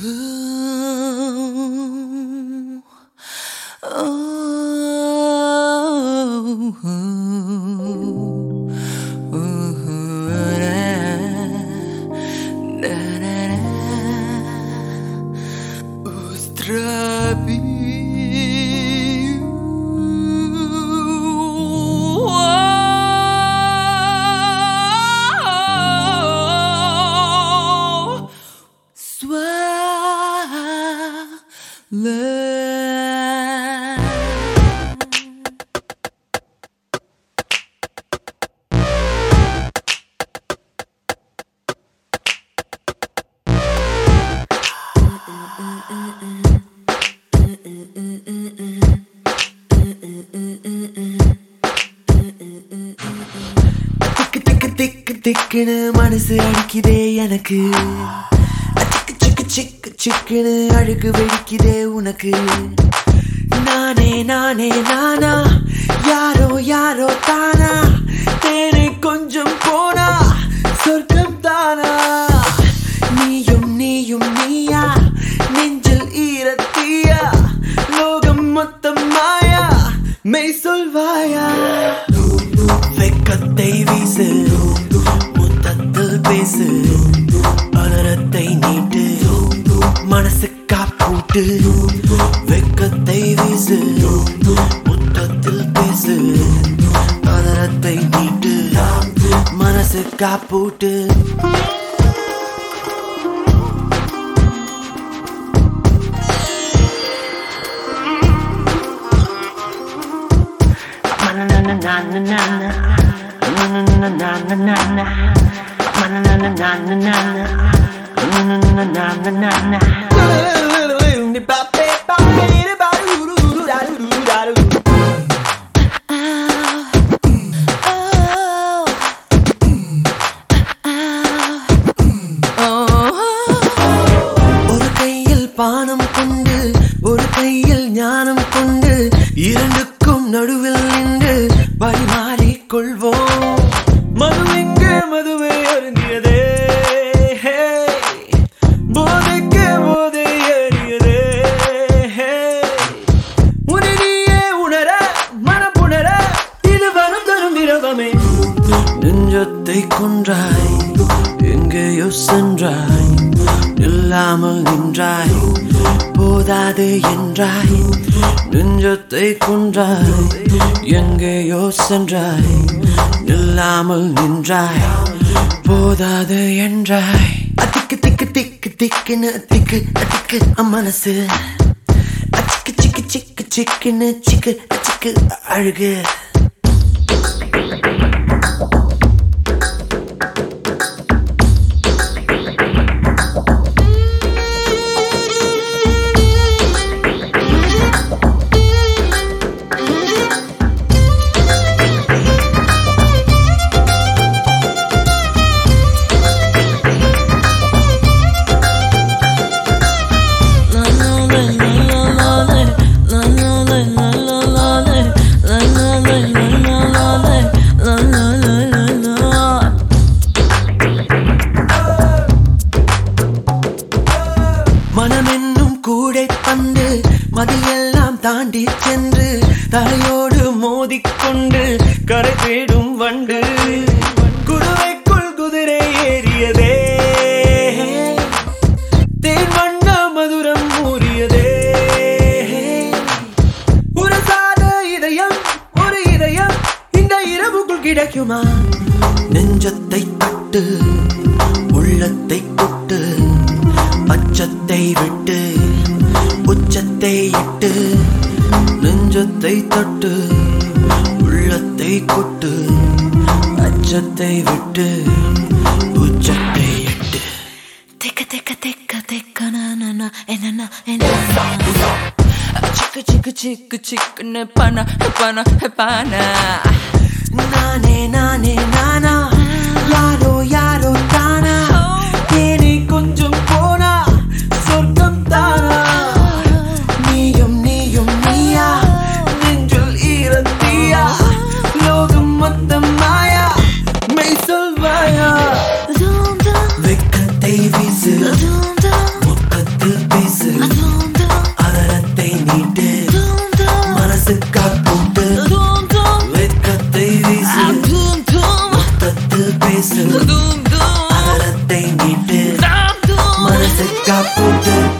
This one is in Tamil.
திக்கு திக்கு திக்கு திக்குன்னு மனசு அடிக்குதே எனக்கு திக்கு சிக்கு சிக்கு சிக்குன்னு அழுகு வெடிக்குதே உனக்கு நானே நானே நானா யாரோ யாரோ தானா தேனை கொஞ்சம் போனா சொர்க்கம் தானா நீயும் நீயும் நீயா நெஞ்சில் ஈரத்தீயா லோகம் மொத்தம் மாயா மெய் சொல்வாயா வெக்கத்தை வீசு முத்தத்தில் பேசு அலரத்தை நீட்டு மனசு காப்பூட்டு வெக்கத்தை வீசு முத்தத்தில் பேசு அலரத்தை நீட்டு மனசு காப்பூட்டு ஒரு கையில் பானம் கொண்டு ஒரு கையில் ஞானம் கொண்டு இரண்டுக்கும் நடுவில் நின்று பரிமாறிக் கொள்வோம் மது எங்கே மதுவை அருந்தியதே போதைக்கு போதை ஏறியதே உன்னை நீயே உணர மனப்புணர இது வரும் தரும் விரவமே நெஞ்சத்தை கொன்றாய் எங்கேயோ சென்றாய் இல்லாமல் நின்றாய் போதாது என்றாய் நெஞ்சத்தை கொன்றாய் எங்கேயோ சென்றாய் இல்லாமல் நின்றாய் போதாது என்றாய் திக்கு திக்கு திக்கு திக்குன்னு திக்கு திக்கு மனசு சிக்கு சிக்கு சிக்கு சிக்குன்னு சிக்கு சிக்கு அழுகு மனமென்னும் கூடை பந்து மதியெல்லாம் தாண்டி சென்று தலையோடு மோதிக்கொண்டு கரை தேடும் வண்டு குதிரைக்குள் குதிரை ஏறியதே தேன் வண்ண மதுரம் ஊறியதே ஒரு சாத இதயம் ஒரு இதயம் இந்த இரவுக்குள் கிடைக்குமா நெஞ்சத்தை கட்டு உள்ளத்தை கொட்டு அச்சத்தை விட்டு உச்சத்தை இட்டு நெஞ்சத்தை தட்டு உள்ளத்தை கொட்டு அச்சத்தை விட்டு உச்சத்தை இட்டு Ticka ticka ticka ticka na na na eh, na na eh, na na. Chicka chicka chicka chicka ne pana eh, pana eh, pana. நானே நானே நானா யாரோ யாரோ தானா தேனி கொஞ்சம் போனா சொர்க்கம் தானா நீயும் நீயும் நீயா நெஞ்சில் ஈரத்தீயா லோகம் மொத்தம் மாயா மெய் சொல்வாயா Dum dum வெக்கத்தை வீசு dum dum முத்தத்தில் பேசு தூம் தூம் அகலத்தை நீட்டு தாம் தூம் மனசு காப்போட்டு